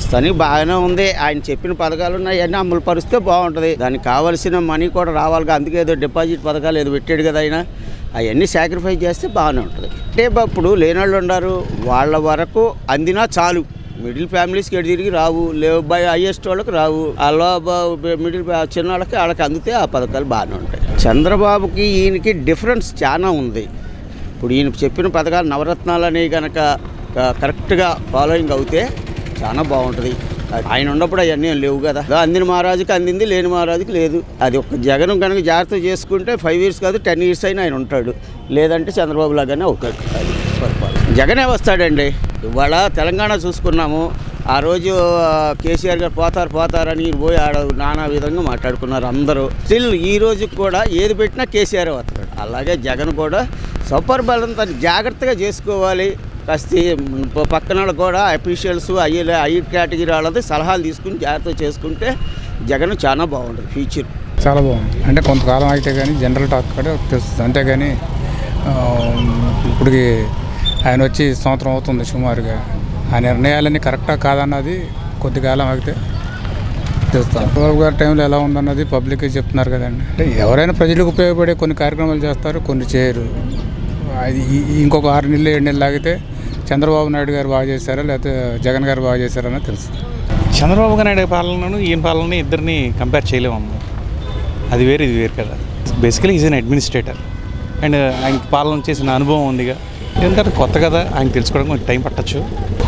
ప్రస్తుతానికి బాగానే ఉంది ఆయన చెప్పిన పథకాలు ఉన్నాయి అన్నీ అమలు పరిస్తే బాగుంటుంది దానికి కావాల్సిన మనీ కూడా రావాలిగా అందుకే ఏదో డిపాజిట్ పథకాలు ఏదో పెట్టాడు కదా ఆయన అవన్నీ సాక్రిఫైస్ చేస్తే బాగానే ఉంటుంది అంటే ఇప్పుడు లేని వాళ్ళు ఉన్నారు వాళ్ళ వరకు అందినా చాలు మిడిల్ ఫ్యామిలీస్కి ఎటు తిరిగి రావు లేవు బై హైయెస్ట్ వాళ్ళకి రావు అలా మిడిల్ చిన్న వాళ్ళకి వాళ్ళకి అందితే ఆ పథకాలు బాగానే ఉంటాయి చంద్రబాబుకి ఈయనకి డిఫరెన్స్ చాలా ఉంది ఇప్పుడు ఈయన చెప్పిన పథకాలు నవరత్నాలు అనేవి కనుక కరెక్ట్గా ఫాలోయింగ్ అవుతే చాలా బాగుంటుంది ఆయన ఉన్నప్పుడు అవన్నీ ఏం లేవు కదా దా అందిన మహారాజుకి అందింది లేని మహారాజుకి లేదు అది ఒక జగన్ కనుక జాగ్రత్త చేసుకుంటే ఫైవ్ ఇయర్స్ కాదు టెన్ ఇయర్స్ అయినా ఆయన ఉంటాడు లేదంటే చంద్రబాబు లాగానే అవుతాడు అది పరిపాలన జగనే వస్తాడండి ఇవాళ తెలంగాణ చూసుకున్నాము ఆ రోజు ఆ, కేసీఆర్ గారు పోతారు పోతారని ఈయన పోయి ఆడ నానా విధంగా మాట్లాడుకున్నారు అందరూ స్టిల్ ఈ రోజు కూడా ఏది పెట్టినా కేసీఆర్ వస్తాడు అలాగే జగన్ కూడా సూపర్ బలం తను జాగ్రత్తగా చేసుకోవాలి కాస్త పక్కన వాళ్ళు కూడా అఫీషియల్స్ అయ్యే ఐ కేటగిరీ వాళ్ళది సలహాలు తీసుకుని జాగ్రత్త చేసుకుంటే జగన్ చాలా బాగుంటుంది ఫ్యూచర్ చాలా బాగుంది అంటే కొంతకాలం అయితే కానీ జనరల్ టాక్ కూడా తెలుస్తుంది అంతేగాని ఆ, ఇప్పటికి ఆయన వచ్చి సంవత్సరం అవుతుంది సుమారుగా ఆ నిర్ణయాలన్నీ కరెక్టా కాదన్నది కొద్ది కాలం ఆగితే తెలుస్తాం చంద్రబాబు గారి టైంలో ఎలా ఉందన్నది పబ్లిక్ చెప్తున్నారు కదండి అంటే ఎవరైనా ప్రజలకు ఉపయోగపడే కొన్ని కార్యక్రమాలు చేస్తారు కొన్ని చేయరు అది ఈ- ఈ ఇంకొక ఆరు నెలలు ఏడు నెలలు ఆగితే చంద్రబాబు నాయుడు గారు బాగా చేశారా లేకపోతే జగన్ గారు బాగా చేశారని తెలుస్తుంది చంద్రబాబు నాయుడు పాలనను ఈయన పాలనని ఇద్దరిని కంపేర్ చేయలేమమ్మ అది వేరు ఇది వేరు కదా basically is an administrator and ఆయన పాలన చేసిన అనుభవం ఉందిగా ఎందుకంటే కొత్త కదా ఆయన తెలుసుకోవడం కొంచెం టైం పట్టచ్చు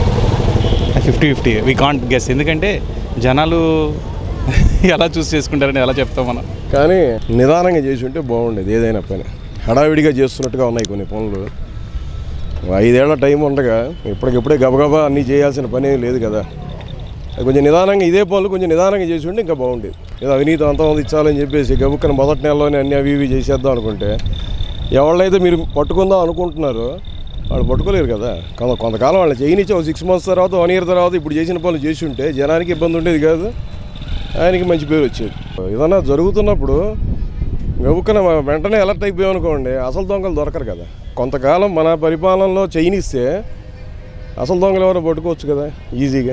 fifty fifty we can't guess ఎందుకంటే జనాలు ఎలా చూస్ చేసుకుంటారని ఎలా చెప్తాం మనం కానీ నిదానంగా చేసి ఉంటే బాగుండేది ఏదైనా పని హడావిడిగా చేస్తున్నట్టుగా ఉన్నాయి కొన్ని పనులు ఐదేళ్ల టైం ఉండగా ఇప్పటికిప్పుడే గబగబా అన్నీ చేయాల్సిన పని ఏం లేదు కదా అది కొంచెం నిదానంగా ఇదే పనులు కొంచెం నిదానంగా చేసి ఉంటే ఇంకా బాగుండేది ఏదో అవినీతి అంతమంది ఇచ్చాలని చెప్పేసి గబుక్కన మొదటి నెలలోనే అన్ని అవి ఇవి చేసేద్దాం అనుకుంటే ఎవళ్ళైతే మీరు పట్టుకుందాం అనుకుంటున్నారో వాళ్ళు పట్టుకోలేరు కదా కొంత కొంతకాలం వాళ్ళు చేయనిచ్చి ఒక సిక్స్ మంత్స్ తర్వాత వన్ ఇయర్ తర్వాత ఇప్పుడు చేసిన పనులు చేసి ఉంటే జనానికి ఇబ్బంది ఉండేది కాదు ఆయనకి మంచి పేరు వచ్చేది ఏదన్నా జరుగుతున్నప్పుడు గబుక్కన వెంటనే అలర్ట్ అయిపోయామనుకోండి అసలు దొంగలు దొరకరు కదా కొంతకాలం మన పరిపాలనలో చేయనిస్తే అసలు దొంగలు ఎవరో పట్టుకోవచ్చు కదా ఈజీగా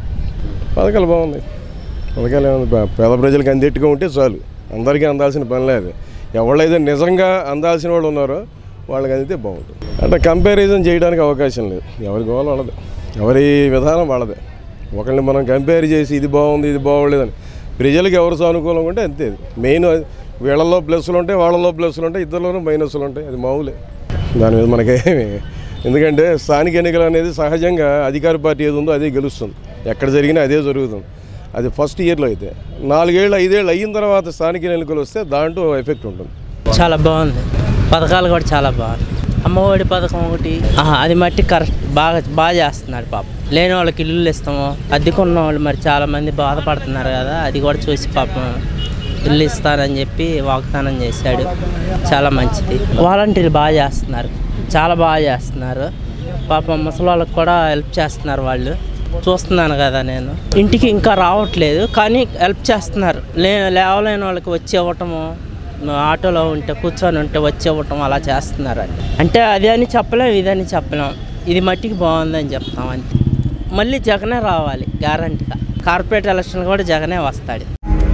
పథకాలు బాగున్నాయి పథకాలు ఏముంది పే- పేద ప్రజలకు అందేట్టుగా ఉంటే చాలు అందరికీ అందాల్సిన పని లేదు ఎవళ్ళైతే నిజంగా అందాల్సిన వాళ్ళు ఉన్నారో వాళ్ళకి అందితే బాగుంటుంది అంటే కంపారిజన్ చేయడానికి అవకాశం లేదు ఎవరి గోల వాళ్ళది ఎవరి విధానం వాళ్ళదే ఒకరిని మనం కంపేర్ చేసి ఇది బాగుంది ఇది బాగోలేదని ప్రజలకు ఎవరు సానుకూలంగా ఉంటే అంతే మెయిన్ వీళ్ళలో ప్లస్లు ఉంటాయి వాళ్ళలో ప్లస్లు ఉంటాయి ఇద్దరిలోనూ మైనస్లు ఉంటాయి అది మామూలే దాని మీద మనకేమి ఎందుకంటే స్థానిక ఎన్నికలు అనేది సహజంగా అధికార పార్టీ ఏది ఉందో అదే గెలుస్తుంది ఎక్కడ జరిగినా అదే జరుగుతుంది అది ఫస్ట్ ఇయర్లో అయితే నాలుగేళ్ళు ఐదేళ్ళు అయిన తర్వాత స్థానిక ఎన్నికలు వస్తే దాంట్లో ఎఫెక్ట్ ఉంటుంది చాలా బాగుంది పథకాలు కూడా చాలా బాగుంది అమ్మఒడి పథకం ఒకటి ఆహా, అది మట్టి కరెక్ట్ బాగా బాగా చేస్తున్నాడు పాప లేని వాళ్ళకి ఇల్లులు ఇస్తాము అద్దెకున్న వాళ్ళు మరి చాలా మంది బాధపడుతున్నారు కదా అది కూడా చూసి పాపం ఇల్లు ఇస్తానని చెప్పి వాగ్దానం చేశాడు చాలా మంచిది వాలంటీర్లు బాగా చేస్తున్నారు చాలా బాగా చేస్తున్నారు పాపం ముసలి వాళ్ళకి కూడా హెల్ప్ చేస్తున్నారు వాళ్ళు చూస్తున్నాను కదా నేను ఇంటికి ఇంకా రావట్లేదు కానీ హెల్ప్ చేస్తున్నారు లే లేవలేని వాళ్ళకి వచ్చి ఇవ్వటము ఆటోలో ఉంటే కూర్చొని ఉంటే వచ్చి ఇవ్వటం అలా చేస్తున్నారు అండి అంటే అది అని చెప్పలేం ఇదని చెప్పలేం ఇది మట్టికి బాగుందని చెప్తాం అంతే మళ్ళీ జగనే రావాలి గ్యారంటీగా కార్పొరేట్ ఎలక్షన్ కూడా జగనే వస్తాడు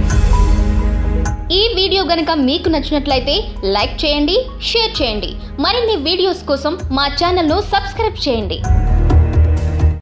ఈ వీడియో గనక మీకు నచ్చినట్లయితే లైక్ చేయండి షేర్ చేయండి మరిన్ని వీడియోస్ కోసం మా ఛానల్ను సబ్స్క్రైబ్ చేయండి